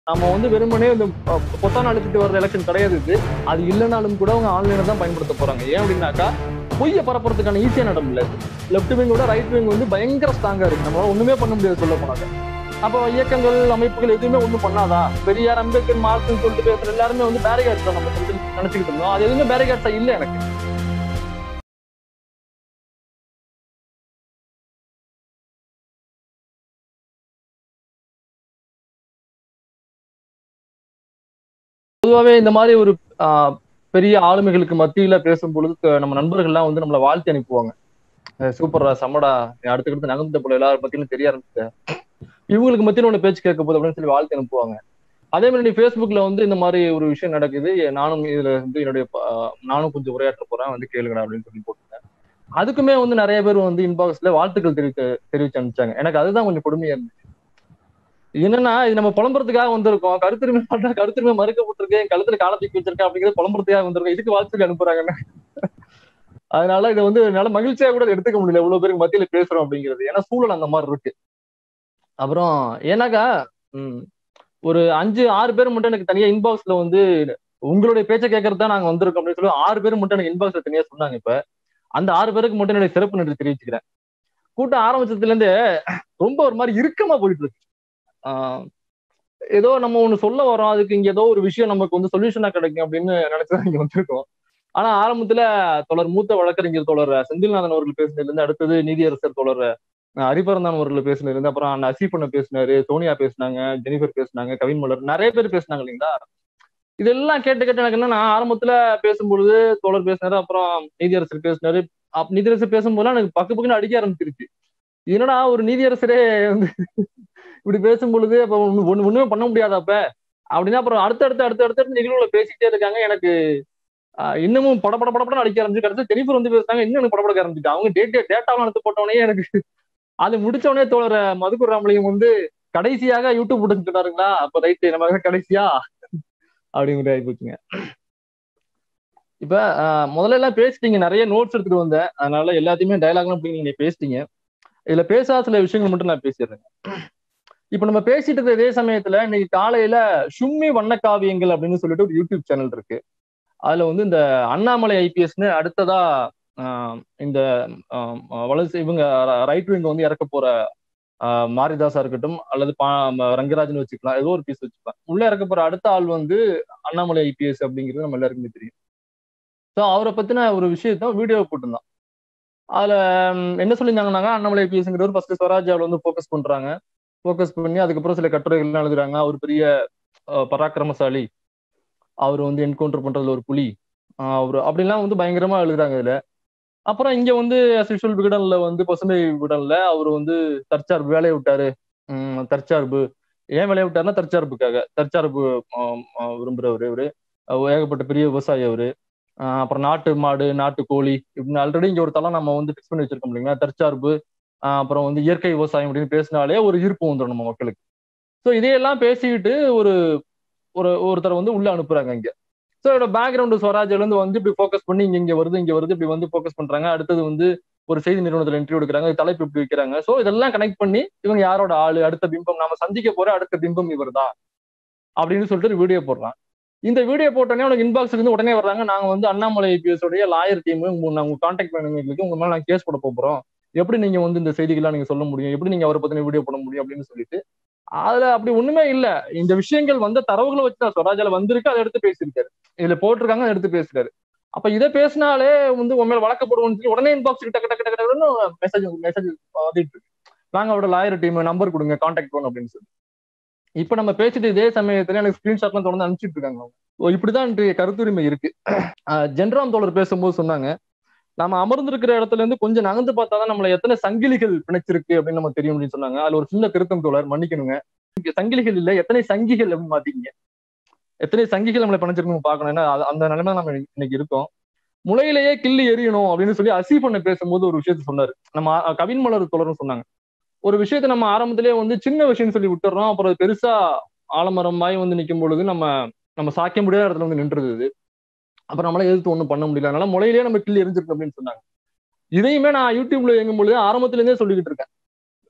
நம்ம வந்து வெறுமனே இந்த அஹ், பொத்தான அழுத்திட்டு வர்ற எலெக்ஷன் கிடையாது இது அது இல்லைனாலும் கூட அவங்க ஆன்லைனை தான் பயன்படுத்த போறாங்க ஏன் அப்படின்னாக்கா பொய்யை பரப்புறதுக்கான ஈஸியான இடம் இல்லை லெஃப்ட் விங்கோட ரைட் விங் வந்து பயங்கர ஸ்ட்ராங்கா இருக்கு நம்மளால ஒண்ணுமே பண்ண முடியாது சொல்ல போனாங்க அப்போ இயக்கங்கள் அமைப்புகள் எதுவுமே ஒண்ணும் பண்ணாதா பெரியார் அம்பேத்கர் மார்க்ஸ்னு சொல்லிட்டு பேசுற எல்லாருமே வந்து பேரிகார்ட்ஸ் தான் நம்ம சொல்லி நினைச்சுக்கிட்டு இருந்தோம் அது எதுவுமே பேரிகார்ட்ஸா இல்ல எனக்கு பொதுவாகவே இந்த மாதிரி ஒரு ஆஹ், பெரிய ஆளுமைகளுக்கு மத்தியில பேசும் பொழுது க- நம்ம நண்பர்கள்லாம் வந்து நம்மளை வாழ்த்தி அனுப்புவாங்க அஹ் சூப்பர்ரா செம்மடா நீ அடுத்தடுத்து நகர்ந்த போல எல்லாரும் பத்தியும் தெரிய ஆரம்பிச்ச இவங்களுக்கு மத்தியில ஒண்ணு பேச்சு கேட்க போகுது அப்படின்னு சொல்லி வாழ்த்து அனுப்புவாங்க அதே மாதிரி நீ Facebookல வந்து இந்த மாதிரி ஒரு விஷயம் நடக்குது நானும் இதுல வந்து என்னுடைய ப- ஆஹ், நானும் கொஞ்சம் உரையாற்ற போறேன் வந்து கேளுங்கடா அப்படின்னு சொல்லி போட்டுருந்தேன் அதுக்குமே வந்து நிறைய பேர் வந்து இன்பாக்ஸ்ல வாழ்த்துக்கள் தெரிவித்து தெரிவிச்சு அனுப்பிச்சாங்க எனக்கு அதுதான் கொஞ்சம் கொடுமையா இருந்துச்சு என்னன்னா இது நம்ம புலம்புறதுக்காக வந்திருக்கோம் கருத்துரிமை பண்ற கருத்துரிமை மறுக்கப்பட்டிருக்கேன் கழுத்துல காலத்துக்கு வச்சிருக்கேன் அப்படிங்கிறது புலம்புறதுக்காக வந்திருக்கோம் இதுக்கு வாழ்த்துக்கள் அனுப்புறாங்கன்னு அதனால இதை வந்து என்னால மகிழ்ச்சியா கூட இதை எடுத்துக்க முடியல இவ்வளவு பேருக்கு மத்தியில பேசுறோம் அப்படிங்கிறது ஏன்னா சூழல் அந்த மாதிரி இருக்கு அப்புறம் ஏன்னாக்கா ம், ஒரு அஞ்சு ஆறு பேர் மட்டும் எனக்கு தனியா இன்பாக்ஸ்ல வந்து உங்களுடைய பேச்சை கேட்கறது தான் நாங்க வந்திருக்கோம் அப்படின்னு சொல்லி ஆறு பேர் மட்டும் எனக்கு இன்பாக்ஸ்ல தனியா சொன்னாங்க இப்ப அந்த ஆறு பேருக்கு மட்டும் என்னுடைய சிறப்பு நன்றி தெரிவிச்சுக்கிறேன் கூட்டம் ஆரம்பிச்சதுல இருந்து ரொம்ப ஒரு மாதிரி இறுக்கமா போயிட்டு இருக்கு ஆஹ் ஏதோ நம்ம ஒண்ணு சொல்ல வரோம் அதுக்கு இங்க ஏதோ ஒரு விஷயம் நமக்கு வந்து சொல்யூஷனா கிடைக்கும் அப்படின்னு நினைச்சுதான் இங்க வந்திருக்கோம் ஆனா ஆரம்பத்துல தொடர் மூத்த வழக்கறிஞர் தொடர் செந்தில்நாதன் அவர்கள் பேசினதுல இருந்து அடுத்தது நீதியரசர் தொடர் ஹரிபரந்தான் அவர்கள் பேசினதுல இருந்து அப்புறம் அண்ணா அசீஃபண்ண பேசினாரு சோனியா பேசினாங்க ஜெனிஃபர் பேசினாங்க கவின் மலர் நிறைய பேர் பேசினாங்க இல்லைங்களா இதெல்லாம் கேட்டு கேட்டு எனக்கு என்னன்னா ஆரம்பத்துல பேசும்பொழுது தோழர் பேசினாரு அப்புறம் நீதியரசர் பேசினாரு அப்~ நீதியரசர் பேசும்போது எனக்கு பக்கு பக்குன்னு அடிக்க ஆரம்பிச்சிருச்சு என்னடா ஒரு நீதியரசரே வந்து இப்படி பேசும் பொழுது அப்ப ஒண்ணு ஒண்ணு- ஒண்ணுமே பண்ண முடியாதா அப்ப அப்படின்னா அப்புறம் அடுத்தடுத்து அடுத்து அடுத்தடுத்து நிகழ்வுல பேசிட்டே இருக்காங்க எனக்கு ஆஹ், இன்னமும் பட பட படப்படம் அடிக்க ஆரம்பிச்சு கடைசி டெலிஃபோன் வந்து பேசுறாங்க இன்னும் எனக்கு படப்படக்க ஆரம்பிச்சுட்டு அவங்க டேட்டா டேட்டாவும் எடுத்து போட்டவனே எனக்கு அது முடிச்சவனே தோழர் மதுக்குர் ராமலிங்கம் வந்து கடைசியாக யூடியூப் போட்டு சொன்னாருங்களா அப்ப ரைட்டு நம்ம கடைசியா அப்படிங்கிற ஆகி போச்சுங்க இப்ப ஆஹ், முதல்ல எல்லாம் பேசிட்டீங்க நிறைய நோட்ஸ் எடுத்துட்டு வந்தேன் அதனால எல்லாத்தையுமே டயலாக்லாம் அப்படி நீங்க பேசிட்டீங்க இதுல பேசாத சில விஷயங்கள் மட்டும் நான் பேசிடுறேன் இப்ப நம்ம பேசிட்டு இருக்க இதே சமயத்துல இன்னைக்கு காலையில சும்மி வண்ணக்காவியங்கள் அப்படின்னு சொல்லிட்டு ஒரு யூடியூப் சேனல் இருக்கு அதுல வந்து இந்த அண்ணாமலை ஐபிஎஸ்னு அடுத்ததா ஆஹ், இந்த ஆஹ், வலது இவங்க ரைட் விங் வந்து இறக்க போற ஆஹ், மாரிதாஸா இருக்கட்டும் அல்லது பா ரங்கராஜன் வச்சுக்கலாம் ஏதோ ஒரு பீஸ் வச்சுக்கலாம் உள்ள இறக்க போற அடுத்த ஆள் வந்து அண்ணாமலை ஐபிஎஸ் அப்படிங்கிறது நம்ம எல்லாருக்குமே தெரியும் ஸோ அவரை பத்தின ஒரு விஷயத்த வீடியோ போட்டிருந்தான் அதுல ம், என்ன சொல்லியிருந்தாங்கன்னாங்க அண்ணாமலை ஐபிஎஸ்ங்கிறவர் ஃபர்ஸ்ட் ஸ்வராஜ்யாவில் வந்து ஃபோக்கஸ் பண்றாங்க ஃபோக்கஸ் பண்ணி அதுக்கப்புறம் சில கட்டுரைகள்லாம் எழுதுறாங்க அவர் பெரிய அஹ், பராக்கிரமசாலி அவர் வந்து என்கவுண்டர் பண்றதுல ஒரு புலி ஆஹ் அவர் அப்படிலாம் வந்து பயங்கரமா எழுதுறாங்க இதுல அப்புறம் இங்க வந்து சிஷுவல் விகடன்ல வந்து பசுமை விகடன்ல அவர் வந்து தற்சார்பு வேலையை விட்டாரு உம் தற்சார்பு ஏன் வேலையை விட்டாருன்னா தற்சார்புக்காக தற்சார்பு ஆஹ் ஆஹ் விரும்புறவரு இவரு அஹ் ஏகப்பட்ட பெரிய விவசாயி அவரு ஆஹ் அப்புறம் நாட்டு மாடு நாட்டு கோழி இப்படின்னு ஆல்ரெடி இங்க ஒரு தளம் நம்ம வந்து ஃபிக்ஸ் பண்ணி வச்சிருக்கோம் இல்லைங்களா தற்சார்பு ஆஹ் அப்புறம் வந்து இயற்கை விவசாயம் அப்படின்னு பேசினாலே ஒரு ஈர்ப்பு வந்துடும் நம்ம மக்களுக்கு ஸோ இதையெல்லாம் பேசிக்கிட்டு ஒரு ஒரு ஒருத்தர் வந்து உள்ள அனுப்புறாங்க இங்க ஸோ இதோட பேக்ரவுண்டு ஸ்வராஜ்ல இருந்து வந்து இப்படி ஃபோக்கஸ் பண்ணி இங்க இங்க வருது இங்க வருது இப்படி வந்து ஃபோக்கஸ் பண்றாங்க அடுத்தது வந்து ஒரு செய்தி நிறுவனத்துல இன்டர்வியூ எடுக்கிறாங்க தலைப்பு இப்படி வைக்கிறாங்க ஸோ இதெல்லாம் கனெக்ட் பண்ணி இவங்க யாரோட ஆளு அடுத்த பிம்பம் நாம சந்திக்க போற அடுத்த பிம்பம் இவர் தான் அப்படின்னு சொல்லிட்டு ஒரு வீடியோ போடுறான் இந்த வீடியோ போட்டோன்னே உனக்கு இன்பாக்ஸ்ல இருந்து உடனே வர்றாங்க நாங்க வந்து அண்ணாமலை ஐபிஎஸ் உடைய லாயர் டீம் உங்க கான்டாக்ட் பண்ணுங்களுக்கு உங்க மேல நாங்க கேஸ் போட போறோம் எப்படி நீங்க வந்து இந்த செய்திகள்லாம் நீங்க சொல்ல முடியும் எப்படி நீங்க அவரை பத்தின வீடியோ போட முடியும் அப்படின்னு சொல்லிட்டு அதுல அப்படி ஒண்ணுமே இல்ல இந்த விஷயங்கள் வந்த தரவுகளை வச்சு தான் ஸ்வராஜால வந்திருக்கு அதை எடுத்து பேசியிருக்காரு இதுல போட்டிருக்காங்க அதை எடுத்து பேசுறாரு அப்ப இதை பேசினாலே வந்து உன் மேல வழக்கப்படுவோம்னு சொல்லி உடனே இன்பாக்ஸ் டக்கு டக்கு டக்கு டக்குன்னு மெசேஜ் மெசேஜ் வந்துட்டு இருக்கு நாங்க அவரோட லாயர் டீம் நம்பர் கொடுங்க கான்டாக்ட் பண்ணணும் அப்படின்னு சொல்லி இப்ப நம்ம பேசிட்டு இதே சமயத்துல எனக்கு ஸ்கிரீன்ஷாட்லாம் தொடர்ந்து அனுப்பிச்சிட்டு இருக்காங்க அவங்க. ஓ இப்படிதான் இன்றைய கருத்துரிமை இருக்கு ஆஹ் ஜென்ராம் தோழர் பேசும்போது சொன்னாங்க நம்ம அமர்ந்திருக்கிற இடத்துல இருந்து கொஞ்சம் நகர்ந்து பார்த்தாதான் நம்மள எத்தனை சங்கிலிகள் பிணைச்சிருக்கு அப்படின்னு நம்ம தெரியும் அப்படின்னு சொன்னாங்க அதுல ஒரு சின்ன திருத்தம் தோழர் மன்னிக்கணுங்க இங்க சங்கிலிகள் இல்ல எத்தனை சங்கிகள் அப்படின்னு மாத்தீங்க எத்தனை சங்கிகள் நம்மளை பிணைச்சிருக்கணும் பார்க்கணும் ஏன்னா அது- அந்த நிலைமை நம்ம இன்னைக்கு இருக்கோம் முளையிலேயே கிள்ளி எரியணும் அப்படின்னு சொல்லி அசீப் பண்ண பேசும்போது ஒரு விஷயத்த சொன்னாரு நம்ம அ- கவின் மலர் தொடரும் சொன்னாங்க ஒரு விஷயத்த நம்ம ஆரம்பத்திலேயே வந்து சின்ன விஷயம் சொல்லி விட்டுறோம் அப்புறம் அது பெருசா ஆலமரமாய் வந்து நிற்கும் பொழுது நம்ம நம்ம சாக்க முடியாத இடத்துல வந்து நின்றுது இது. அப்புறம் நம்மளால எதிர்த்து ஒண்ணும் பண்ண முடியல அதனால முளையிலேயே நம்ம கிள்ளி எரிஞ்சிருக்கு அப்படின்னு சொன்னாங்க இதையுமே நான் யூடியூப்ல இயங்கும் பொழுது ஆரம்பத்துல இருந்தே சொல்லிக்கிட்டு இருக்கேன்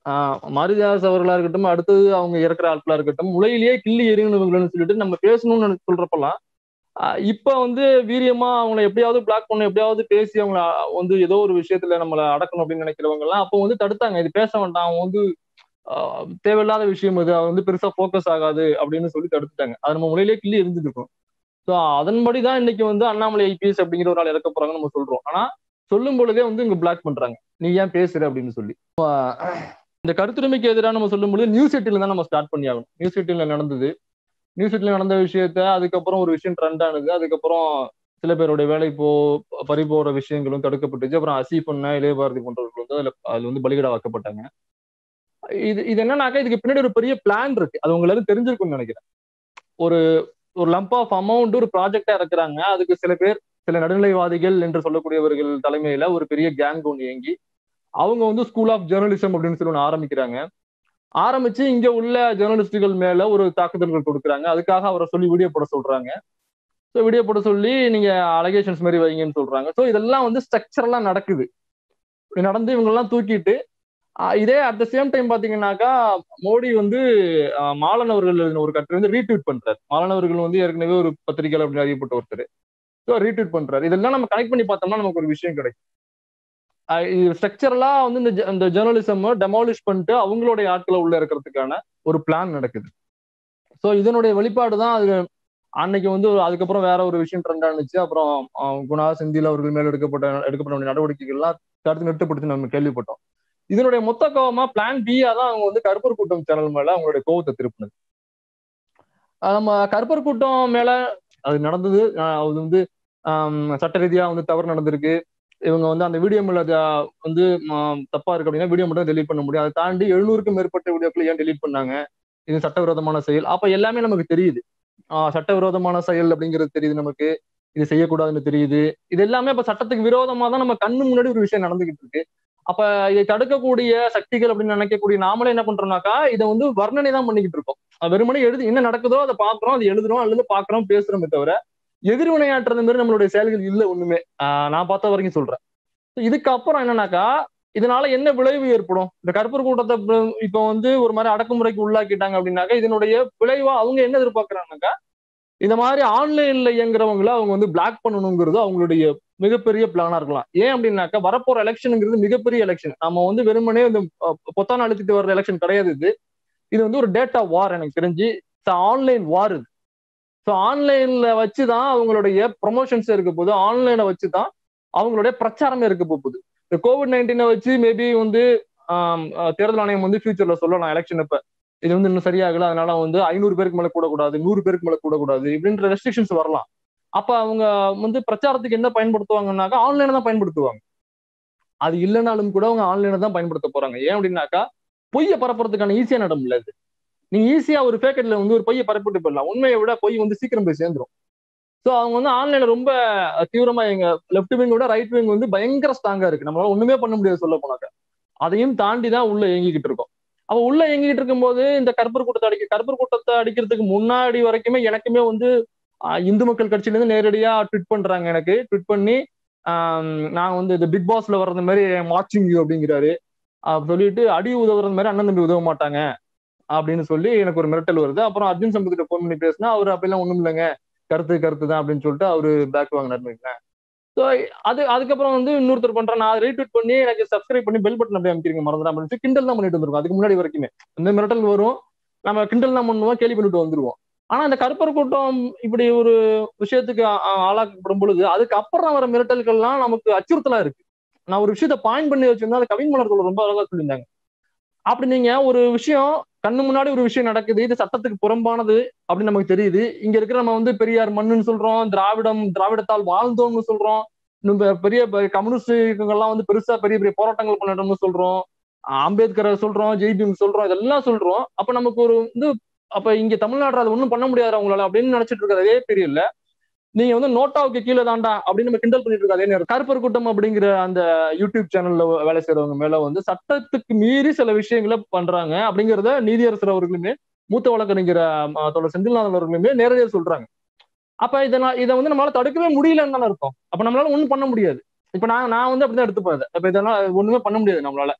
ஆஹ் மாரிதாஸ் அவர்களா இருக்கட்டும் அடுத்தது அவங்க இறக்குற ஆட்களா இருக்கட்டும் முளையிலேயே கிள்ளி எறியணும்னு சொல்லிட்டு நம்ம பேசணும்னு சொல்றப்பெல்லாம் ஆஹ் இப்ப வந்து வீரியமா அவங்கள எப்படியாவது பிளாக் பண்ணணும் எப்படியாவது பேசி அவங்கள வந்து ஏதோ ஒரு விஷயத்துல நம்மள அடக்கணும் அப்படின்னு நினைக்கிறவங்க எல்லாம் அப்போ வந்து தடுத்தாங்க இது பேச வேண்டாம் அவன் வந்து ஆஹ் தேவையில்லாத விஷயம் இது அது வந்து பெருசா ஃபோக்கஸ் ஆகாது அப்படின்னு சொல்லி தடுத்துட்டாங்க அது நம்ம முறையிலேயே கிள்ளி இருந்துருக்கும் ஸோ அதன்படிதான் இன்னைக்கு வந்து அண்ணாமலை ஐபிஎஸ் அப்படிங்கிற ஒரு ஆள் இறக்க போறாங்கன்னு நம்ம சொல்றோம் ஆனா சொல்லும் பொழுதே வந்து இங்க பிளாக் பண்றாங்க நீ ஏன் பேசுற அப்படின்னு சொல்லி இந்த கருத்துரிமைக்கு எதிராக நம்ம சொல்லும்போது நியூஸ் எட்டில தான் நம்ம ஸ்டார்ட் பண்ணி ஆகணும் நியூஸ் எட்டில நடந்தது நியூஸ் எட்டில நடந்த விஷயத்த அதுக்கப்புறம் ஒரு விஷயம் ட்ரெண்ட் ஆனது அதுக்கப்புறம் சில பேருடைய வேலை போ பறி போற விஷயங்களும் தடுக்கப்பட்டுச்சு அப்புறம் அசீப் பண்ண இளையபாரதி போன்றவர்கள் வந்து அதுல அதுல வந்து பலிகடாவாக்கப்பட்டாங்க இது இது என்னன்னாக்கா இதுக்கு பின்னாடி ஒரு பெரிய பிளான் இருக்கு அது உங்களுக்கு தெரிஞ்சிருக்கும்னு நினைக்கிறேன் ஒரு ஒரு லம்ப் ஆஃப் அமௌண்ட் ஒரு ப்ராஜெக்டா இருக்கிறாங்க அதுக்கு சில பேர் சில நடுநிலைவாதிகள் என்று சொல்லக்கூடியவர்கள் தலைமையில ஒரு பெரிய கேங் ஒன்று இயங்கி அவங்க வந்து ஸ்கூல் ஆஃப் ஜேர்னலிசம் அப்படின்னு சொல்லி ஒன்று ஆரம்பிக்கிறாங்க ஆரம்பிச்சு இங்க உள்ள ஜேர்னலிஸ்டுகள் மேல ஒரு தாக்குதல்கள் கொடுக்குறாங்க அதுக்காக அவரை சொல்லி வீடியோ போட சொல்றாங்க ஸோ வீடியோ போட சொல்லி நீங்க அலகேஷன்ஸ் மாதிரி வைங்கன்னு சொல்றாங்க ஸோ இதெல்லாம் வந்து ஸ்ட்ரக்சரெல்லாம் நடக்குது இப்படி நடந்து இவங்கெல்லாம் தூக்கிட்டு இதே அட் த சேம் டைம் பாத்தீங்கன்னாக்கா மோடி வந்து மாலன் அவர்கள் ஒரு கட்டுரை வந்து ரீட்வீட் பண்றாரு மாலன் அவர்கள் வந்து ஏற்கனவே ஒரு பத்திரிகையாளர் அப்படின்னு அறியப்பட்ட ஒருத்தர் ஸோ ரீட்வீட் பண்றாரு இதெல்லாம் நம்ம கனெக்ட் பண்ணி பார்த்தோம்னா நமக்கு ஒரு விஷயம் கிடைக்கும் ஸ்ட்ரக்சரலா வந்து இந்த இந்த ஜேர்னலிசம் டெமாலிஷ் பண்ணிட்டு அவங்களுடைய ஆட்களை உள்ள இருக்கிறதுக்கான ஒரு பிளான் நடக்குது ஸோ இதனுடைய வெளிப்பாடு தான் அது அன்னைக்கு வந்து அதுக்கப்புறம் வேற ஒரு விஷயம் ட்ரெண்ட் ஆனிச்சு அப்புறம் குணா செந்தில் அவர்கள் மேல் எடுக்கப்பட்ட எடுக்கப்பட்ட நடவடிக்கைகள்லாம் தடுத்து நிறுத்தப்படுத்தி நம்ம கேள்விப்பட்டோம் இதனுடைய மொத்த கோவமா பிளான் பியா தான் அவங்க வந்து கருப்பர் கூட்டம் சேனல் மேல அவங்களுடைய கோவத்தை திருப்பினது நம்ம கருப்பர் கூட்டம் மேல அது நடந்தது அது வந்து சட்ட ரீதியா வந்து தவறு நடந்திருக்கு இவங்க வந்து அந்த வீடியோ மேல வந்து தப்பா இருக்கு அப்படின்னா வீடியோ மட்டும் டெலிட் பண்ண முடியும் அதை தாண்டி எழுநூறுக்கும் மேற்பட்ட வீடியோக்களை ஏன் டெலிட் பண்ணாங்க இது சட்டவிரோதமான செயல் அப்ப எல்லாமே நமக்கு தெரியுது ஆஹ் சட்டவிரோதமான செயல் அப்படிங்கிறது தெரியுது நமக்கு இது செய்யக்கூடாதுன்னு தெரியுது இது எல்லாமே இப்ப சட்டத்துக்கு விரோதமா தான் நம்ம கண்ணு முன்னாடி ஒரு விஷயம் நடந்துகிட்டு இருக்கு அப்ப இதை தடுக்கக்கூடிய சக்திகள் அப்படின்னு நினைக்கக்கூடிய நாமளே என்ன பண்றோம்னாக்கா இதை வந்து வர்ணனை தான் பண்ணிக்கிட்டு இருக்கோம் வெறுமனே எழுதி என்ன நடக்குதோ அதை பாக்குறோம் அதை எழுதுறோம் அல்லது பாக்குறோம் பேசுறோமே தவிர எதிர்வினையாற்றுறது மாதிரி நம்மளுடைய செயல்கள் இல்லை ஒண்ணுமே ஆஹ் நான் பார்த்த வரைக்கும் சொல்றேன் இதுக்கப்புறம் என்னன்னாக்கா இதனால என்ன விளைவு ஏற்படும் இந்த கருப்பர் கூட்டத்தை இப்ப வந்து ஒரு மாதிரி அடக்குமுறைக்கு உள்ளாக்கிட்டாங்க அப்படின்னாக்கா இதனுடைய விளைவா அவங்க என்ன எதிர்பார்க்கறாங்கனாக்கா இந்த மாதிரி ஆன்லைன்ல இயங்குறவங்கள அவங்க வந்து பிளாக் பண்ணணுங்கிறது அவங்களுடைய மிகப்பெரிய பிளானா இருக்கலாம் ஏன் அப்படின்னாக்கா வரப்போற எலெக்ஷனுங்கிறது மிகப்பெரிய எலெக்ஷன் நம்ம வந்து வெறுமனே இந்த பொத்தான அழுத்திட்டு வர்ற எலெக்ஷன் கிடையாது இது இது வந்து ஒரு டேட்டா வார் எனக்கு தெரிஞ்சு ஆன்லைன் வார் இது ஸோ ஆன்லைன்ல வச்சுதான் அவங்களுடைய ப்ரொமோஷன்ஸ் இருக்க போது ஆன்லைனை வச்சுதான் அவங்களுடைய பிரச்சாரமே இருக்க போகுது இந்த கோவிட் நைன்டீனை வச்சு மேபி வந்து தேர்தல் ஆணையம் வந்து ஃபியூச்சர்ல சொல்லலாம் எலெக்ஷன் இப்ப இது வந்து இன்னும் சரியாகல அதனால வந்து ஐநூறு பேருக்கு மேல கூடக்கூடாது நூறு பேருக்கு மேல கூடக்கூடாது இப்படின்ற ரெஸ்ட்ரிக்ஷன்ஸ் வரலாம் அப்ப அவங்க வந்து பிரச்சாரத்துக்கு என்ன பயன்படுத்துவாங்கன்னாக்கா ஆன்லைனை தான் பயன்படுத்துவாங்க அது இல்லைனாலும் கூட அவங்க ஆன்லைனை தான் பயன்படுத்த போறாங்க ஏன் அப்படின்னாக்கா பொய்யை பரப்புறதுக்கான ஈஸியான இடம் இல்லை இது நீங்க ஈஸியா ஒரு பேக்கெட்ல வந்து ஒரு பொய்யை பரப்பிட்டு போயிடலாம் உண்மையை விட பொய் வந்து சீக்கிரம் போய் சேர்ந்துரும் ஸோ அவங்க வந்து ஆன்லைன்ல ரொம்ப தீவிரமா எங்க லெஃப்ட் விங் விட ரைட் விங் வந்து பயங்கர ஸ்ட்ராங்கா இருக்கு நம்மளால ஒண்ணுமே பண்ண முடியாது சொல்ல போனாக்க அதையும் தாண்டி தான் உள்ள இயங்கிக்கிட்டு இருக்கோம் அவ உள்ள இயங்கிட்டு இருக்கும்போது இந்த கருப்பர் கூட்டத்தை அடிக்க கருப்பர் கூட்டத்தை அடிக்கிறதுக்கு முன்னாடி வரைக்குமே எனக்குமே வந்து இந்து மக்கள் கட்சியில இருந்து நேரடியா ட்விட் பண்றாங்க எனக்கு ட்விட் பண்ணி நான் வந்து இந்த பிக் பாஸ்ல வர்றது மாதிரி மார்ச்சிங் யூ அப்படிங்கிறாரு சொல்லிட்டு அடி உதவுறது மாதிரி அண்ணன் தம்பி உதவ மாட்டாங்க அப்படின்னு சொல்லி எனக்கு ஒரு மிரட்டல் வருது அப்புறம் அர்ஜுன் சம்பத்திட்ட ஃபோன் பண்ணி பேசினா அவர் அப்படிலாம் ஒண்ணும் இல்லைங்க கருத்து கருத்து தான் அப்படின்னு சொல்லிட்டு அவரு பேக் வாங்கினார் ஸோ அது அதுக்கப்புறம் வந்து இன்னொருத்தர் பண்றேன் நான் ரீட்வீட் பண்ணி எனக்கு சப்ஸ்கிரைப் பண்ணி பெல் பட்டன் அப்படியே அமைக்கிறீங்க மறந்துடா அப்படின்னு கிண்டல் தான் பண்ணிட்டு வந்துருக்கோம் அதுக்கு முன்னாடி வரைக்குமே இந்த மிரட்டல் வரும் நம்ம கிண்டல் தான் பண்ணுவோம் கேள்வி பண்ணிட்டு வந்துருவோம் ஆனா இந்த கருப்பர் கூட்டம் இப்படி ஒரு விஷயத்துக்கு ஆளாக்கப்படும் பொழுது அதுக்கு அப்புறம் வர மிரட்டல்கள்லாம் நமக்கு அச்சுறுத்தலா இருக்கு நான் ஒரு விஷயத்த பாயிண்ட் பண்ணி வச்சிருந்தா அது கவின் மலர்கள் ரொம்ப அழகா சொல்லியிருந்தாங்க அப்படி நீங்க ஒரு விஷயம் கண்ணு முன்னாடி ஒரு விஷயம் நடக்குது இது சட்டத்துக்கு புறம்பானது அப்படின்னு நமக்கு தெரியுது இங்க இருக்கிற நம்ம வந்து பெரியார் மண்ணுன்னு சொல்றோம் திராவிடம் திராவிடத்தால் வாழ்ந்தோம்னு சொல்றோம் இன்னும் பெரிய கம்யூனிஸ்ட் எல்லாம் வந்து பெருசா பெரிய பெரிய போராட்டங்கள் பண்ணிட்டோம்னு சொல்றோம் அம்பேத்கரை சொல்றோம் ஜெய்பீம் சொல்றோம் இதெல்லாம் சொல்றோம் அப்ப நமக்கு ஒரு வந்து அப்ப இங்க தமிழ்நாடு அது ஒண்ணும் பண்ண முடியாது அவங்களால அப்படின்னு நினைச்சிட்டு இருக்கிற அதே பீரியட்ல நீங்க வந்து நோட்டாவுக்கு கீழே தாண்டா அப்படின்னு நம்ம கிண்டல் பண்ணிட்டு இருக்க அதே நேரம் கருப்பர் கூட்டம் அப்படிங்கிற அந்த யூடியூப் சேனல்ல வேலை செய்யறவங்க மேல வந்து சட்டத்துக்கு மீறி சில விஷயங்களை பண்றாங்க அப்படிங்கிறத நீதியரசர் அவர்களுமே மூத்த வழக்கறிஞர் தொடர் செந்தில்நாதன் அவர்களுமே நேரடியாக சொல்றாங்க அப்ப இதை நான் இதை வந்து நம்மளால தடுக்கவே முடியலன்னு தானே இருக்கும் அப்ப நம்மளால ஒண்ணும் பண்ண முடியாது இப்ப நான் நான் வந்து அப்படிதான் எடுத்துப்பேன் இப்ப இதெல்லாம் ஒண்ணுமே பண்ண முடியாது நம்மளால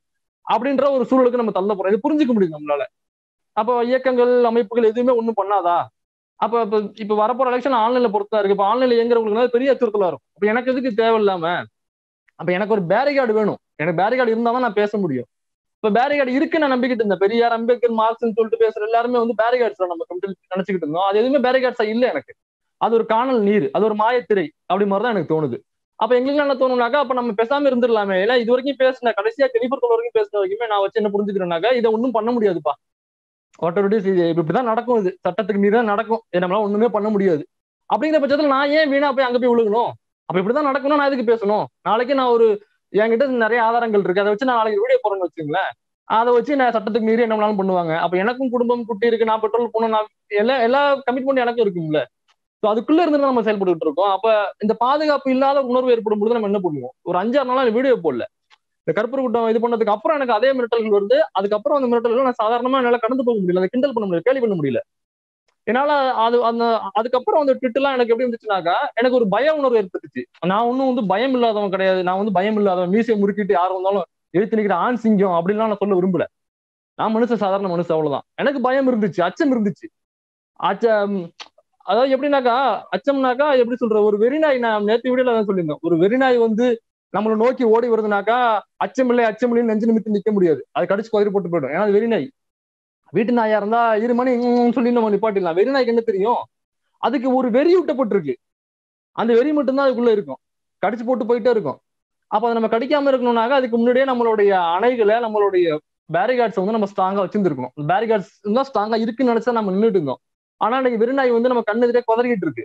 அப்படின்ற ஒரு சூழலுக்கு நம்ம தள்ள போறோம் இது புரிஞ்சுக்க முடியுது நம்மளால அப்போ இயக்கங்கள் அமைப்புகள் எதுவுமே ஒண்ணும் பண்ணாதா அப்ப இப்ப இப்ப வரப்போற எலெக்ஷன் ஆன்லைன்ல பொறுத்தா இருக்கு இப்ப ஆன்லைன்ல இயங்குறவங்களுக்கு பெரிய அச்சுறுத்தலா இருக்கும் அப்ப எனக்கு எதுக்கு தேவையில்லாம அப்ப எனக்கு ஒரு பேரிகார்டு வேணும் எனக்கு பேரிகார்டு இருந்தா தான் நான் பேச முடியும் இப்ப பேரிகார்டு இருக்கு நான் நம்பிக்கிட்டு இருந்தேன் பெரியார் அம்பேத்கர் மார்க்ஸ்னு சொல்லிட்டு பேசுற எல்லாருமே வந்து பேரிகார்ட்ஸ் நம்ம கம்ப்ளீட் நினைச்சுக்கிட்டு இருந்தோம் அது எதுவுமே பேரிகார்ட்ஸா இல்ல எனக்கு அது ஒரு காணல் நீர் அது ஒரு மாயத்திரை அப்படி மாதிரி தான் எனக்கு தோணுது அப்ப எங்களுக்கு என்ன தோணுனாக்கா அப்ப நம்ம பேசாம இருந்துடலாமே ஏன்னா இது வரைக்கும் பேசின கடைசியா டெலிபர் வரைக்கும் பேசுன வரைக்குமே நான் வச்சு என்ன புரிஞ்சுக்கிறேன்னாக்கா இதை ஒன்றும் பண்ண முடியாதுப்பா வாட்டர் இது இப்படிதான் நடக்கும் இது சட்டத்துக்கு மீறி தான் நடக்கும் இது நம்மளால ஒண்ணுமே பண்ண முடியாது அப்படிங்கிற பட்சத்துல நான் ஏன் வீணா போய் அங்க போய் விழுகணும் அப்ப இப்படிதான் நடக்கணும் நான் எதுக்கு பேசணும் நாளைக்கு நான் ஒரு என்கிட்ட நிறைய ஆதாரங்கள் இருக்கு அதை வச்சு நான் நாளைக்கு வீடியோ போறேன்னு வச்சுங்களேன் அதை வச்சு நான் சட்டத்துக்கு மீறி என்ன வேணாலும் பண்ணுவாங்க அப்ப எனக்கும் குடும்பம் குட்டி இருக்கு நான் பெட்ரோல் போகணும் நான் எல்லா எல்லா கமிட்மெண்ட் எனக்கும் இருக்குங்களே ஸோ அதுக்குள்ள இருந்து நம்ம செயல்பட்டு இருக்கோம் அப்ப இந்த பாதுகாப்பு இல்லாத உணர்வு ஏற்படும் பொழுது நம்ம என்ன பண்ணுவோம் ஒரு அஞ்சாறு நாளா வீடியோ போடல இந்த கருப்பூர் கூட்டம் இது பண்ணதுக்கு அப்புறம் எனக்கு அதே மிரட்டல்கள் வருது அதுக்கப்புறம் அந்த மிரட்டல்கள் நான் சாதாரணமா என்னால கடந்து போக முடியல அதை கிண்டல் பண்ண முடியல கேள்வி பண்ண முடியல என்னால அது அந்த அதுக்கப்புறம் அந்த ட்விட்டெல்லாம் எனக்கு எப்படி இருந்துச்சுனாக்கா எனக்கு ஒரு பய உணர்வு ஏற்பட்டுச்சு நான் ஒன்னும் வந்து பயம் இல்லாதவன் கிடையாது நான் வந்து பயம் இல்லாதவன் மீசையை முறுக்கிட்டு யாரும் வந்தாலும் எழுத்து நிக்கிற ஆண் சிங்கம் அப்படின்லாம் நான் சொல்ல விரும்பல நான் மனுஷன் சாதாரண மனுஷன் அவ்வளவுதான் எனக்கு பயம் இருந்துச்சு அச்சம் இருந்துச்சு அச்சம் அதாவது எப்படின்னாக்கா அச்சம்னாக்கா எப்படி சொல்ற ஒரு வெறிநாய் நான் நேற்று வீடியோல தான் சொல்லியிருந்தேன் ஒரு வெறிநாய் வந்து நம்மளை நோக்கி ஓடி வருதுனாக்கா அச்சமில்லை அச்சமில்லை நெஞ்சு நிமித்து நிக்க முடியாது அது கடிச்சு குதிரை போட்டு போயிடும் ஏன்னா அது வெறிநாய் வீட்டு நாயா இருந்தா இரு மணி சொல்லி நம்ம நிப்பாட்டிடலாம் வெறிநாய்க்கு என்ன தெரியும் அதுக்கு ஒரு வெறி ஊட்டப்பட்டிருக்கு அந்த வெறி மட்டும்தான் அதுக்குள்ள இருக்கும் கடிச்சு போட்டு போயிட்டே இருக்கும் அப்ப அதை நம்ம கடிக்காம இருக்கணும்னாக்க அதுக்கு முன்னாடியே நம்மளுடைய அணைகளை நம்மளுடைய பேரிகார்ட்ஸ் வந்து நம்ம ஸ்ட்ராங்கா வச்சிருந்துருக்கணும் பேரிகார்ட்ஸ் தான் ஸ்ட்ராங்கா இருக்குன்னு நினைச்சா நம்ம நின்றுட்டு இருந்தோம் ஆனா இன்னைக்கு வெறிநாய் வந்து நம்ம கண்ணு எதிரே குதறிக்கிட்டு இருக்கு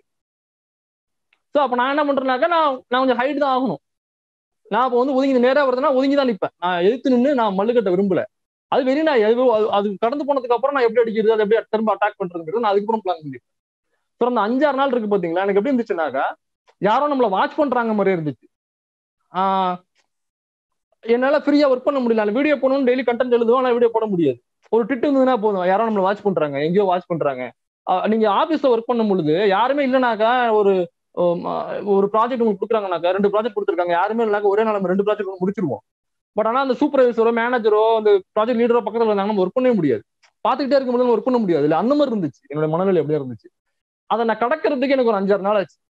ஸோ அப்ப நான் என்ன பண்றேன்னாக்கா நான் நான் கொஞ்சம் ஹைட் தான் ஆகணும் நான் இப்போ வந்து ஒதுங்கி நேரா வருதுன்னா ஒதுங்கி தான் நிற்பேன் நான் எதிர்த்து நின்று நான் மல்லுக்கட்ட விரும்பல அது வெறிநாய் அது அது கடந்து போனதுக்கு அப்புறம் நான் எப்படி அடிக்கிறது அது எப்படி திரும்ப அட்டாக் பண்றதுங்கிறது நான் அதுக்கப்புறம் பிளான் பண்ணி ஸோ அந்த அஞ்சாறு நாள் இருக்கு பாத்தீங்களா எனக்கு எப்படி இருந்துச்சுனாக்கா யாரும் நம்மளை வாட்ச் பண்றாங்க மாதிரியே இருந்துச்சு ஆஹ் என்னால ஃப்ரீயா ஒர்க் பண்ண முடியல வீடியோ போடணும் டெய்லி கண்டென்ட் எழுதுவோம் ஆனால் வீடியோ போட முடியாது ஒரு ட்விட் இருந்ததுன்னா போதும் யாரும் நம்மளை வாட்ச் பண்றாங்க எங்கேயோ வாட்ச் பண்றாங்க நீங்க ஆபீஸ்ல ஒர்க் பண்ணும் பொழுது யாருமே இல்லைனாக்கா ஒரு ஒரு ப்ராஜெக்ட் உங்களுக்கு கொடுக்குறாங்கனாக்கா ரெண்டு ப்ராஜெக்ட் கொடுத்துருக்காங்க யாருமே இல்லைனாக்கா ஒரே நாள் நம்ம ரெண்டு ப்ராஜெக்ட் முடிச்சிருவோம் பட் ஆனால் அந்த சூப்பர்வைசரோ மேனேஜரோ அந்த ப்ராஜெக்ட் லீடரோ பக்கத்தில் இருந்தாங்க நம்ம ஒர்க் பண்ணவே முடியாது பார்த்துக்கிட்டே இருக்க முடியாது ஒர்க் பண்ண முடியாது இல்லை அந்த மாதிரி இருந்துச்சு என்னோட மனநிலை எப்படியா இருந்துச்சு அதை நான் கடக்கிறதுக்கு எனக்கு ஒரு அஞ்சாறு நாள் ஆச்சு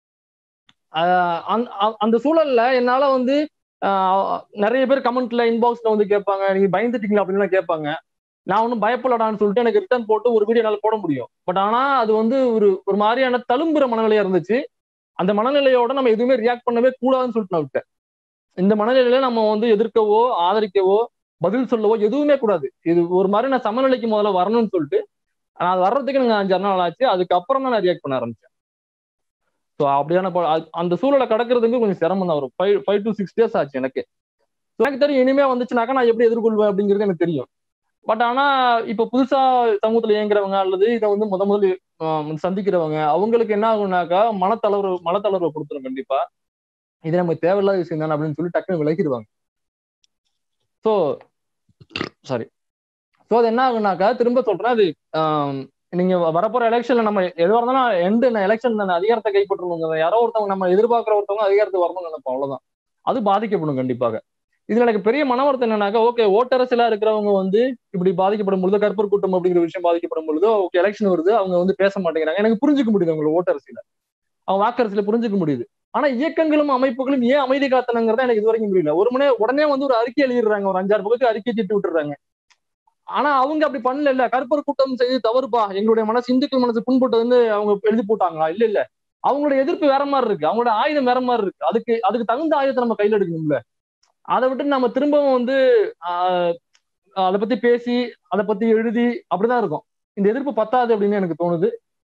அந்த சூழல்ல என்னால வந்து நிறைய பேர் கமெண்ட்ல இன்பாக்ஸ்ல வந்து கேட்பாங்க நீங்க பயந்துட்டீங்களா அப்படின்னு கேட்பாங்க நான் ஒன்றும் பயப்படலான்னு சொல்லிட்டு எனக்கு ரிட்டர்ன் போட்டு ஒரு வீடியோ என்னால் போட முடியும் பட் ஆனா அது வந்து ஒரு ஒரு மாதிரியான தழும்புற மனநிலையா இருந்துச்சு அந்த மனநிலையோட நம்ம எதுவுமே ரியாக்ட் பண்ணவே கூடாதுன்னு சொல்லிட்டு நான் விட்டேன் இந்த மனநிலையில நம்ம வந்து எதிர்க்கவோ ஆதரிக்கவோ பதில் சொல்லவோ எதுவுமே கூடாது இது ஒரு மாதிரி நான் சமநிலைக்கு முதல்ல வரணும்னு சொல்லிட்டு நான் அது வர்றதுக்கு எனக்கு அஞ்சாறு நாள் ஆச்சு அதுக்கப்புறம் தான் நான் ரியாக்ட் பண்ண ஆரம்பிச்சேன் ஸோ அப்படியான அந்த சூழலை கடக்கிறதுக்கு கொஞ்சம் சிரமம் தான் வரும் five five to six days ஆச்சு எனக்கு எனக்கு தெரியும் இனிமே வந்துச்சுனாக்கா நான் எப்படி எதிர்கொள்வேன் அப்படிங்கிறது எனக்கு தெரியும் பட் ஆனா இப்ப புதுசா சமூகத்துல இயங்குறவங்க அல்லது இதை வந்து முத முதல் சந்திக்கிறவங்க அவங்களுக்கு என்ன ஆகும்னாக்கா மனத்தளர்வு மனத்தளர்வை கொடுத்துரும் கண்டிப்பா இது நமக்கு தேவையில்லாத விஷயம் தானே அப்படின்னு சொல்லி டக்குனு விளக்கிடுவாங்க ஸோ சாரி ஸோ அது என்ன ஆகுனாக்கா திரும்ப சொல்றேன் அது நீங்க வரப்போற எலெக்ஷன்ல நம்ம எதுவாக இருந்தாலும் எந்த எலெக்ஷன் அதிகாரத்தை கைப்பற்றணுங்க யாரோ ஒருத்தவங்க நம்ம எதிர்பார்க்குற ஒருத்தவங்க அதிகாரத்துக்கு வரணும்னு நினைப்போம் அவ்வளவுதான் அது பாதிக்கப்படும் கண்டிப்பாக இதுல எனக்கு பெரிய மன வருத்தம் என்னன்னாக்கா ஓகே ஓட்டரசிலா இருக்கிறவங்க வந்து இப்படி பாதிக்கப்படும் பொழுது கற்பூர் கூட்டம் அப்படிங்கிற விஷயம் பாதிக்கப்படும் பொழுது ஓகே எலெக்ஷன் வருது அவங்க வந்து பேச மாட்டேங்கிறாங்க எனக்கு புரிஞ்சுக்க முடியுது அவங்களோட ஓட்டரசியில அவங்க வாக்கரசியில புரிஞ்சுக்க முடியுது ஆனா இயக்கங்களும் அமைப்புகளும் ஏன் அமைதி காத்தனங்கிறத எனக்கு இது வரைக்கும் புரியல ஒரு மணி உடனே வந்து ஒரு அறிக்கை எழுதிடுறாங்க ஒரு அஞ்சாறு பக்கத்துக்கு அறிக்கை திட்டு விட்டுறாங்க ஆனா அவங்க அப்படி பண்ணல இல்ல கருப்பர் கூட்டம் செய்து தவறுப்பா எங்களுடைய மனசு இந்துக்கள் மனசு புண்பட்டதுன்னு அவங்க எழுதி போட்டாங்களா இல்ல இல்ல அவங்களோட எதிர்ப்பு வேற மாதிரி இருக்கு அவங்களோட ஆயுதம் வேற மாதிரி இருக்கு அதுக்கு அதுக்கு தகுந்த ஆயுதத்தை நம்ம கையில் எடுக்கணும்ல அதை விட்டு நம்ம திரும்பவும் வந்து அதை பத்தி பேசி அதை பத்தி எழுதி அப்படிதான் இருக்கும் இந்த எதிர்ப்பு பத்தாது அப்படின்னு எனக்கு தோணுது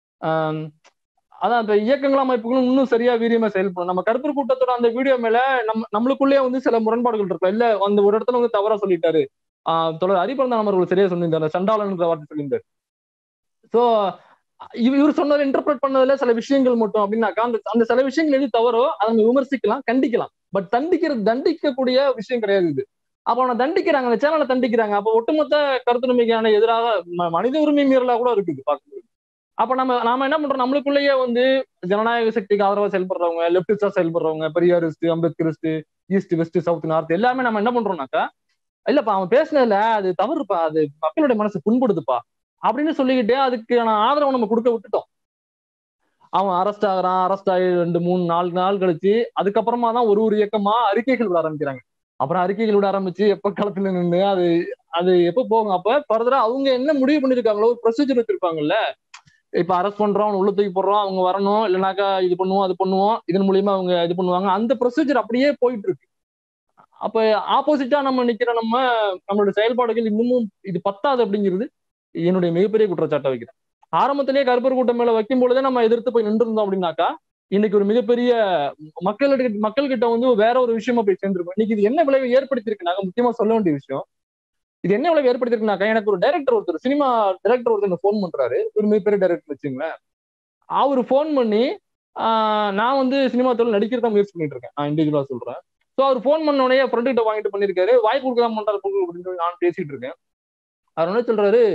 அதான் அந்த இயக்கங்கள் அமைப்புகளும் இன்னும் சரியா வீரியமா செயல்படும் நம்ம கருப்பர் கூட்டத்தோட அந்த வீடியோ மேல நம்ம நம்மளுக்குள்ளேயே வந்து சில முரண்பாடுகள் இருக்கும் இல்ல அந்த ஒரு இடத்துல வந்து தவறா சொல்லிட்டாரு ஆஹ் தொடர் ஹரிபரந்தன் அவர்கள் சரியா சொல்லியிருந்தாரு சண்டாளன்ற வார்த்தை சொல்லியிருந்தாரு சோ இவர் சொன்னதை இன்டர்பிரட் பண்ணதுல சில விஷயங்கள் மட்டும் அப்படின்னாக்கா அந்த அந்த சில விஷயங்கள் எது தவறோ அதை நம்ம விமர்சிக்கலாம் கண்டிக்கலாம் பட் தண்டிக்கிறது தண்டிக்கக்கூடிய விஷயம் கிடையாது இது அப்ப அவனை தண்டிக்கிறாங்க அந்த சேனலை தண்டிக்கிறாங்க அப்ப ஒட்டுமொத்த கருத்துரிமைக்கான எதிராக மனித உரிமை மீறலா கூட இருக்குது பார்க்கும்போது அப்ப நம்ம நாம என்ன பண்றோம் நம்மளுக்குள்ளேயே வந்து ஜனநாயக சக்திக்கு ஆதரவா செயல்படுறவங்க லெப்டிஸ்டா செயல்படுறவங்க Periyarist Ambedkarist east west south north எல்லாமே நம்ம என்ன பண்றோம்னாக்கா இல்லப்பா அவன் பேசினதுல அது தவறுப்பா அது மக்களுடைய மனசு புண்படுதுப்பா அப்படின்னு சொல்லிக்கிட்டு அதுக்கான ஆதரவை நம்ம கொடுக்க விட்டுட்டோம் அவன் அரெஸ்ட் ஆகுறான் அரெஸ்ட் ஆகி ரெண்டு மூணு நாலு நாள் கழிச்சு அதுக்கப்புறமா தான் ஒரு ஒரு இயக்கமா அறிக்கைகள் விட ஆரம்பிக்கிறாங்க அப்புறம் அறிக்கைகள் விட ஆரம்பிச்சு எப்ப களத்துல நின்று அது அது எப்ப போகும் அப்ப ஃபர்தரா அவங்க என்ன முடிவு பண்ணிருக்காங்களோ ஒரு ப்ரொசீஜர் வச்சிருப்பாங்கல்ல இப்ப அரெஸ்ட் பண்றோம் அவன் உள்ள தூக்கி போடுறோம் அவங்க வரணும் இல்லைனாக்கா இது பண்ணுவோம் அது பண்ணுவோம் இதன் மூலியமா அவங்க இது பண்ணுவாங்க அந்த ப்ரொசீஜர் அப்படியே போயிட்டு இருக்கு அப்ப ஆப்போசிட்டா நம்ம நிக்கிற நம்ம நம்மளோட செயல்பாடுகள் இன்னமும் இது பத்தாது அப்படிங்கிறது என்னுடைய மிகப்பெரிய குற்றச்சாட்டை வைக்கிறேன் ஆரம்பத்திலேயே கருப்பர் கூட்டம் மேல வைக்கும் பொழுதே நம்ம எதிர்த்து போய் நின்று இருந்தோம் அப்படின்னாக்கா இன்னைக்கு ஒரு மிகப்பெரிய மக்களிட மக்கள் கிட்ட வந்து வேற ஒரு விஷயமா போய் சேர்ந்திருக்கும் இன்னைக்கு இது என்ன விளைவு ஏற்படுத்தியிருக்குனாக்க முக்கியமா சொல்ல வேண்டிய விஷயம் இது என்ன விளைவு ஏற்படுத்திருக்குனாக்கா எனக்கு ஒரு டைரக்டர் ஒருத்தர் சினிமா டைரக்டர் ஒருத்தர் ஃபோன் பண்றாரு ஒரு மிகப்பெரிய டைரக்டர் வச்சுங்களேன் அவர் ஃபோன் பண்ணி நான் வந்து சினிமா தொழில் நடிக்கிறதா முயற்சி பண்ணிட்டு இருக்கேன் நான் இண்டிவிஜுவலா சொல்றேன் ஸோ அவர் ஃபோன் பண்ண உடனே ஃப்ரெண்டு கிட்ட வாங்கிட்டு பண்ணிருக்காரு வாய்ப்பு கொடுக்கலாம் பண்றாரு அப்படின்னு சொல்லி நான் பேசிட்டு இருக்கேன் அவர் என்ன சொல்றாரு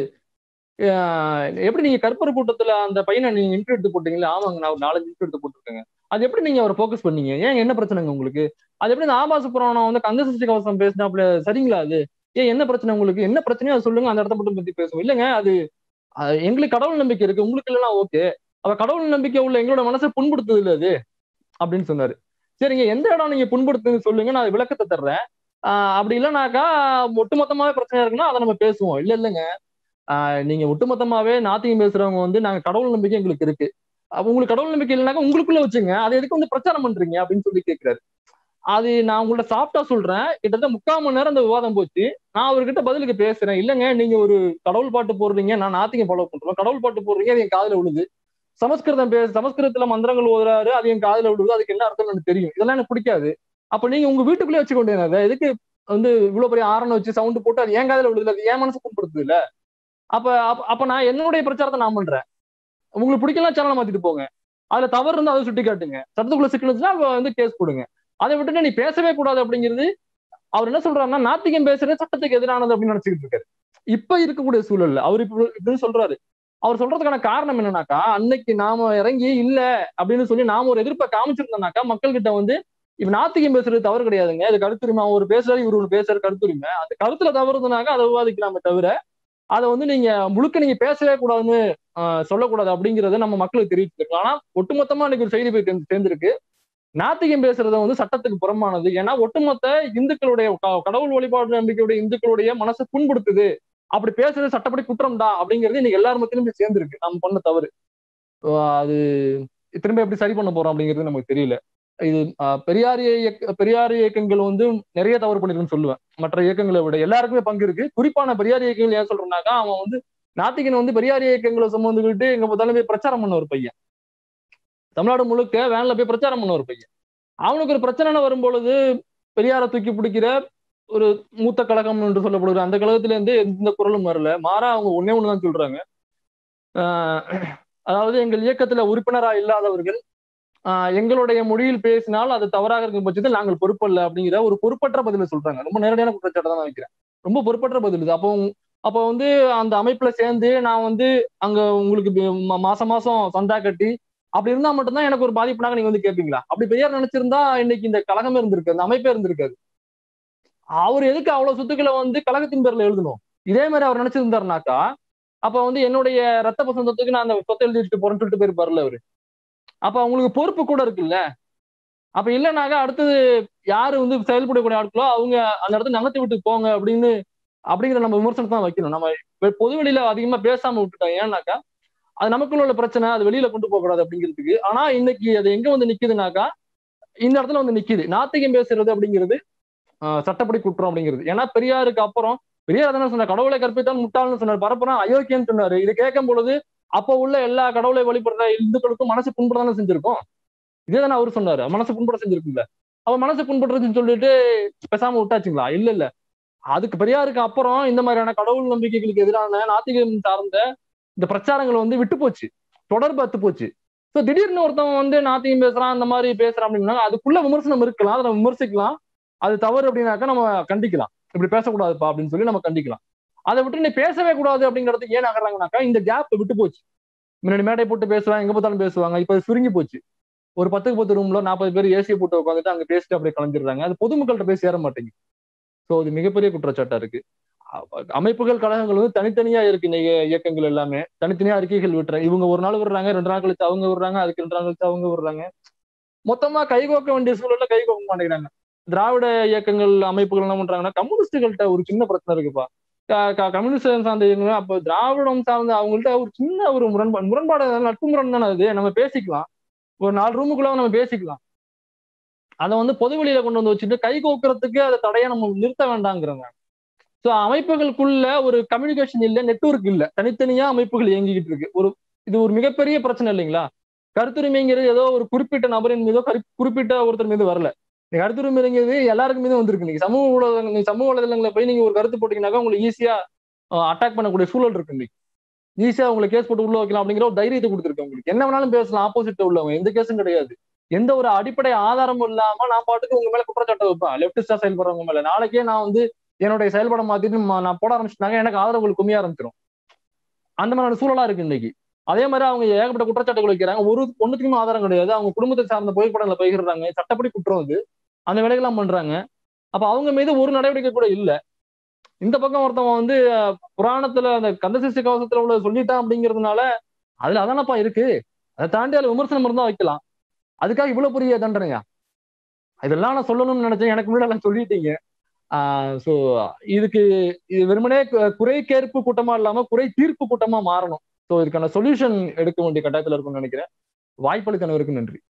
எப்படி நீங்க கற்பூர கூட்டத்துல அந்த பையனை நீங்க இன்டர்வியூ எடுத்து போட்டீங்களா ஆமாங்க நான் ஒரு நாலஞ்சு இன்டர்வியூ எடுத்து போட்டிருக்கேங்க அது எப்படி நீங்க அவரை ஃபோக்கஸ் பண்ணீங்க ஏன் என்ன பிரச்சனைங்க உங்களுக்கு அது எப்படி இந்த ஆபாச புராணம் வந்து கந்த சஷ்டி கவசம் பேசினாப்ல சரிங்களா அது ஏன் என்ன பிரச்சனை உங்களுக்கு என்ன பிரச்சனையோ அதை சொல்லுங்க அந்த இடத்த மட்டும் பத்தி பேசுவோம் இல்லைங்க அது எங்களுக்கு கடவுள் நம்பிக்கை இருக்கு உங்களுக்கு இல்லைன்னா ஓகே அவ கடவுள் நம்பிக்கை உள்ள எங்களோட மனசை புண்படுத்துது இல்ல அது அப்படின்னு சொன்னாரு சரிங்க எந்த இடம் நீங்க புண்படுத்துன்னு சொல்லுங்க நான் விளக்கத்தை தர்றேன் அப்படி இல்லைனாக்கா ஒட்டுமொத்தமாவே பிரச்சனை இருக்குன்னா அதை நம்ம பேசுவோம் இல்ல இல்லைங்க நீங்க ஒட்டுமொத்தமாவே நாத்திகம் பேசுறவங்க வந்து நாங்க கடவுள் நம்பிக்கை எங்களுக்கு இருக்கு உங்களுக்கு கடவுள் நம்பிக்கை இல்லைனாக்கா உங்களுக்குள்ள வச்சுங்க அதை எதுக்கு வந்து பிரச்சாரம் பண்றீங்க அப்படின்னு சொல்லி கேட்கிறாரு அது நான் உங்கள்ட்ட சாப்பிட்டா சொல்றேன் கிட்டத்தட்ட முக்கால் மணி நேரம் அந்த விவாதம் போச்சு நான் அவர்கிட்ட பதிலுக்கு பேசுறேன் இல்லைங்க நீங்க ஒரு கடவுள் பாட்டு போடுறீங்க நான் நாத்திகம் ஃபாலோ பண்றோம் கடவுள் பாட்டு போடுறீங்க அது என் காதுல விழுது சமஸ்கிருதம் பேச சமஸ்கிருதத்துல மந்திரங்கள் ஓதுறாரு அது என் காதுல விழுது அதுக்கு என்ன அர்த்தம் எனக்கு தெரியும் இதெல்லாம் எனக்கு பிடிக்காது அப்ப நீங்க உங்க வீட்டுக்குள்ளே வச்சுக்க வேண்டியது எதுக்கு வந்து இவ்வளவு பெரிய ஆரணை வச்சு சவுண்ட் போட்டு அது என் காதுல விழுது அது என் மனசு புண்படுத்துது இல்ல அப்ப அப்ப நான் என்னுடைய பிரச்சாரத்தை நான் பண்றேன் உங்களுக்கு பிடிக்கலாம் சேனலை மாத்திட்டு போங்க அதுல தவறு இருந்தா அதை சுட்டி காட்டுங்க சட்டத்துக்குள்ள சிக்கணுச்சுன்னா வந்து கேஸ் கொடுங்க அதை விட்டுட்டு நீ பேசவே கூடாது அப்படிங்கிறது அவர் என்ன சொல்றாருன்னா நாத்திகம் பேசுறது சட்டத்துக்கு எதிரானது அப்படின்னு நினைச்சுக்கிட்டு இருக்காரு இப்ப இருக்கக்கூடிய சூழல்ல அவர் இப்ப இப்படின்னு சொல்றாரு அவர் சொல்றதுக்கான காரணம் என்னன்னாக்கா அன்னைக்கு நாம இறங்கி இல்ல அப்படின்னு சொல்லி நாம ஒரு எதிர்ப்பை காமிச்சிருந்தோம்னாக்கா மக்கள் கிட்ட வந்து இப்ப நாத்திகம் பேசுறது தவறு கிடையாதுங்க அது கருத்துரிமை அவர் பேசுறாரு இவர் ஒரு பேசுறாரு கருத்துரிமை அந்த கருத்துல தவறுதுனாக்கா அதை விவாதிக்கலாமே தவிர அதை வந்து நீங்க முழுக்க நீங்க பேசவே கூடாதுன்னு சொல்லக்கூடாது அப்படிங்கறத நம்ம மக்களுக்கு தெரிவிச்சிருக்கோம் ஆனா ஒட்டுமொத்தமா இன்னைக்கு ஒரு செய்தி போய் சேர்ந்திருக்கு நாத்திகம் பேசுறது வந்து சட்டத்துக்கு புறமானது ஏன்னா ஒட்டுமொத்த இந்துக்களுடைய கடவுள் வழிபாடு நம்பிக்கையுடைய இந்துக்களுடைய மனசை புண்படுத்துது அப்படி பேசுறது சட்டப்படி குற்றம் தான் அப்படிங்கிறது இன்னைக்கு எல்லாரும் மத்தியிலும் சேர்ந்திருக்கு நம்ம பண்ண தவறு அது திரும்ப எப்படி சரி பண்ண போறோம் அப்படிங்கிறது நமக்கு தெரியல இது பெரியார் இயக்க பெரியார் இயக்கங்கள் வந்து நிறைய தவறு பண்ணிருக்குன்னு சொல்லுவேன் மற்ற இயக்கங்களை விட எல்லாருக்குமே பங்கு இருக்கு குறிப்பான பெரியார் இயக்கங்கள் ஏன் சொல்றேன்னாக்கா அவன் வந்து நாத்திகன் வந்து பெரியார் இயக்கங்களை சுமந்துக்கிட்டு எங்க பார்த்தாலும் போய் பிரச்சாரம் பண்ண ஒரு பையன் தமிழ்நாடு முழுக்க வேன்ல போய் பிரச்சாரம் பண்ண ஒரு பையன் அவனுக்கு ஒரு பிரச்சனை வரும்பொழுது பெரியாரை தூக்கி பிடிக்கிற ஒரு மூத்த கழகம் என்று சொல்லப்படுகிற அந்த கழகத்துல இருந்து எந்த குரலும் வரல மாறா அவங்க ஒன்னே ஒண்ணுதான் சொல்றாங்க அதாவது எங்கள் இயக்கத்துல உறுப்பினரா இல்லாதவர்கள் எங்களுடைய மொழியில் பேசினால் அது தவறாக இருக்கும் பட்சத்தில் நாங்கள் பொறுப்பல்ல அப்படிங்கிற ஒரு பொறுப்பற்ற பதில சொல்றாங்க ரொம்ப நேரடியான குற்றச்சாட்டை தான் வைக்கிறேன் ரொம்ப பொறுப்பற்ற பதில் இது அப்போ அப்போ வந்து அந்த அமைப்புல சேர்ந்து நான் வந்து அங்க உங்களுக்கு மாசம் மாசம் சந்தா கட்டி அப்படி இருந்தா மட்டும்தான் எனக்கு ஒரு பாதிப்புனாக நீங்க வந்து கேட்பீங்களா அப்படி பெரியார் நினைச்சிருந்தா இன்னைக்கு இந்த கழகமே இருந்திருக்கு அந்த அமைப்பே இருந்திருக்காது அவர் எதுக்கு அவ்வளவு சொத்துக்களை வந்து கழகத்தின் பேர்ல எழுதணும் இதே மாதிரி அவர் நினைச்சிருந்தாருனாக்கா அப்ப வந்து என்னுடைய ரத்த பசந்தத்துக்கு நான் அந்த சொத்தை எழுதி வச்சுட்டு போறேன்னு சொல்லிட்டு போயிருப்பாருல அவரு அப்ப அவங்களுக்கு பொறுப்பு கூட இருக்குல்ல அப்ப இல்லைனாக்கா அடுத்தது யாரு வந்து செயல்படக்கூடிய ஆட்களோ அவங்க அந்த இடத்துல நகர்த்தி விட்டு போங்க அப்படின்னு அப்படிங்கிற நம்ம விமர்சனத்தை தான் வைக்கணும் நம்ம பொது வெளியில அதிகமா பேசாம விட்டுட்டோம் ஏன்னாக்கா அது நமக்குள்ள உள்ள பிரச்சனை அது வெளியில கொண்டு போக கூடாது அப்படிங்கிறதுக்கு ஆனா இன்னைக்கு அது எங்க வந்து நிக்குதுனாக்கா இந்த இடத்துல வந்து நிக்குது நாத்திகம் பேசுறது அப்படிங்கிறது சட்டப்படி குற்றம் அப்படிங்கிறது ஏன்னா பெரியாருக்கு அப்புறம் பெரியார் தானே சொன்னார் கடவுளை கற்பித்தான் முட்டாள்னு சொன்னார் பரப்புறம் அயோக்கியன்னு சொன்னாரு இதை கேட்கும் பொழுது அப்ப உள்ள எல்லா கடவுளை வழிபடுற இந்துக்களுக்கும் மனசு புண்பட தானே செஞ்சிருக்கும் இதே தானே அவரு சொன்னாரு மனசு புண்பட செஞ்சிருக்குல்ல அவ மனசு புண்படுறதுன்னு சொல்லிட்டு பேசாம விட்டாச்சுங்களா இல்ல இல்ல அதுக்கு பெரியாருக்கு அப்புறம் இந்த மாதிரியான கடவுள் நம்பிக்கைகளுக்கு எதிரான நாத்திகம் சார்ந்த இந்த பிரச்சாரங்கள் வந்து விட்டு போச்சு தொடர்பு அத்து போச்சு ஸோ திடீர்னு ஒருத்தவன் வந்து நாத்தியம் பேசுறான் அந்த மாதிரி பேசுறான் அப்படின்னா அதுக்குள்ள விமர்சனம் இருக்கலாம் அதை நம்ம விமர்சிக்கலாம் அது தவறு அப்படின்னாக்கா நம்ம கண்டிக்கலாம் இப்படி பேசக்கூடாதுப்பா அப்படின்னு சொல்லி நம்ம கண்டிக்கலாம் அதை விட்டு நீ பேசவே கூடாது அப்படிங்கிறதுக்கு ஏன் ஆகுறாங்கனாக்கா இந்த கேப் விட்டு போச்சு முன்னாடி மேடை போட்டு பேசுவாங்க எங்க பார்த்தாலும் பேசுவாங்க இப்ப சுருங்கி போச்சு ஒரு பத்துக்கு பத்து ரூம்ல நாற்பது பேர் ஏசியை போட்டு உட்காந்துட்டு அங்க பேசிட்டு அப்படியே கலைஞ்சிடுறாங்க அது பொதுமக்கள்கிட்ட போய் சேர மாட்டேங்குது சோ அது மிகப்பெரிய குற்றச்சாட்டா இருக்கு அ- அமைப்புகள் கழகங்கள் வந்து தனித்தனியா இருக்கு இன்னைக்கு இயக்கங்கள் எல்லாமே தனித்தனியா அறிக்கைகள் விட்டுறேன் இவங்க ஒரு நாள் விடுறாங்க ரெண்டு நாள் கழிச்சு அவங்க விடுறாங்க அதுக்கு ரெண்டு நாள் கழிச்சு அவங்க விடுறாங்க மொத்தமா கைகோக்க வேண்டிய சூழல்ல கைகோக்க மாட்டேங்கிறாங்க திராவிட இயக்கங்கள் அமைப்புகள் என்ன பண்றாங்கன்னா கம்யூனிஸ்டுகள்கிட்ட ஒரு சின்ன பிரச்சனை இருக்குப்பா க- க- கம்யூனிஸ்ட் சார்ந்த இயக்கங்கள் அப்ப திராவிடம் சார்ந்த அவங்கள்ட்ட ஒரு சின்ன ஒரு முரண்பாடு முரண்பாடு நட்பு முரண் தானே அது நம்ம பேசிக்கலாம் ஒரு நாலு ரூமுக்குள்ள நம்ம பேசிக்கலாம் அதை வந்து பொது வெளியில கொண்டு வந்து வச்சுட்டு கை கோக்குறதுக்கு அதை தடையா நம்ம நிறுத்த வேண்டாங்கிறாங்க சோ அமைப்புகளுக்குள்ள ஒரு கம்யூனிகேஷன் இல்ல நெட்வொர்க் இல்ல தனித்தனியா அமைப்புகள் இயங்கிக்கிட்டு இருக்கு ஒரு இது ஒரு மிகப்பெரிய பிரச்சனை இல்லைங்களா கருத்துரிமைங்கிறது ஏதோ ஒரு குறிப்பிட்ட நபரின் மீதோ கரு- குறிப்பிட்ட ஒருத்தர் மீது வரல இந்த கருத்துரிமைங்கிறது எல்லாருக்கும் மீதும் வந்திருக்கு நீங்க சமூக ஊடகங்கள் நீங்க சமூக வலைதளங்களை போய் நீங்க ஒரு கருத்து போட்டீங்கன்னாக்கா உங்களுக்கு ஈஸியா அட்டாக் பண்ணக்கூடிய சூழல் இருக்கு இன்னைக்கு ஈஸியா உங்களுக்கு கேஸ் போட்டு உள்ள வைக்கலாம் அப்படிங்கிற ஒரு தைரியத்தை கொடுத்துருக்கு உங்களுக்கு என்ன வேணாலும் பேசலாம் ஆப்போசிட் உள்ளவங்க எந்த கேஸும் கிடையாது எந்த ஒரு அடிப்படை ஆதாரமும் இல்லாம நான் பாட்டுக்கு உங்க மேல குற்றச்சாட்டு வைப்பேன் லெப்டிஸ்டா செயல்படுறவங்க மேல நாளைக்கே நான் வந்து என்னுடைய செயல்பட மாத்திட்டு ம- நான் போட ஆரம்பிச்சிட்டாங்க எனக்கு ஆதரவுகள் கம்மிய ஆரம்பிச்சிடும் அந்த மாதிரியான சூழலா இருக்கு இன்னைக்கு அதே மாதிரி அவங்க ஏகப்பட்ட குற்றச்சாட்டுகள் வைக்கிறாங்க ஒரு ஒண்ணுத்துக்குமே ஆதாரம் கிடையாது அவங்க குடும்பத்தை சார்ந்த புகைப்படங்களை பகிர்றாங்க சட்டப்படி குற்றம் அது அந்த வேலைகள்லாம் பண்றாங்க அப்ப அவங்க மீது ஒரு நடவடிக்கை கூட இல்ல இந்த பக்கம் ஒருத்தவன் வந்து அஹ், புராணத்துல அந்த கந்தசிஷ்டி கவசத்துல உள்ள சொல்லிட்டான் அப்படிங்கிறதுனால அதுல அதானப்பா இருக்கு அதை தாண்டி அதுல விமர்சனம் இருந்தா வைக்கலாம் அதுக்காக இவ்வளவு பெரிய தண்டனையா இதெல்லாம் நான் சொல்லணும்னு நினைச்சேன் எனக்கு முன்னாடி எல்லாம் சொல்லிட்டீங்க சோ இதுக்கு இது வெறுமனே கு- குறை கேட்பு கூட்டமா இல்லாம குறை தீர்ப்பு கூட்டமா மாறணும் சோ இதுக்கான சொல்யூஷன் எடுக்க வேண்டிய கட்டாயத்துல இருக்கும்னு நினைக்கிறேன் வாய்ப்பளித்தனவருக்கு நன்றி